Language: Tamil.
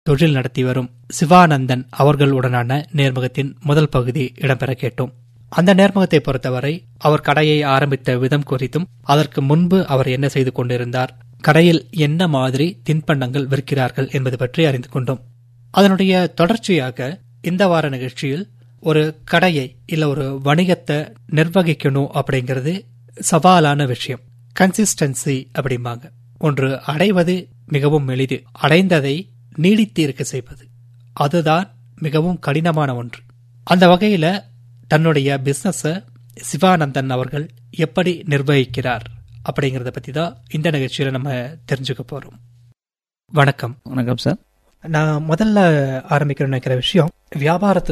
தொழில் நடத்தி வரும் சிவானந்தன் அவர்களுடனான நேர்முகத்தின் முதல் பகுதி இடம்பெற கேட்டோம் அந்த நேர்முகத்தை பொறுத்தவரை அவர் கடையை ஆரம்பித்த விதம் குறித்தும் அதற்கு முன்பு அவர் என்ன செய்து கொண்டிருந்தார் கடையில் என்ன மாதிரி தின்பண்டங்கள் விற்கிறார்கள் என்பது பற்றி அறிந்து கொண்டோம் அதனுடைய தொடர்ச்சியாக இந்த வார நிகழ்ச்சியில் ஒரு கடையை இல்ல ஒரு வணிகத்தை நிர்வகிக்கணும் அப்படிங்கிறது சவாலான விஷயம் கன்சிஸ்டன்சி அப்படிம்பாங்க ஒன்று அடைவது மிகவும் எளிது அடைந்ததை நீடித்து இருக்க செய்வது அதுதான் மிகவும் கடினமான ஒன்று அந்த வகையில தன்னுடைய பிசினஸ சிவானந்தன் அவர்கள் எப்படி நிர்வகிக்கிறார் அப்படிங்கறத பத்தி தான் இந்த நிகழ்ச்சியில நம்ம தெரிஞ்சுக்க போறோம் வணக்கம் வணக்கம் சார் நான் முதல்ல ஆரம்பிக்கணும்னு நினைக்கிற விஷயம் வியாபாரத்துல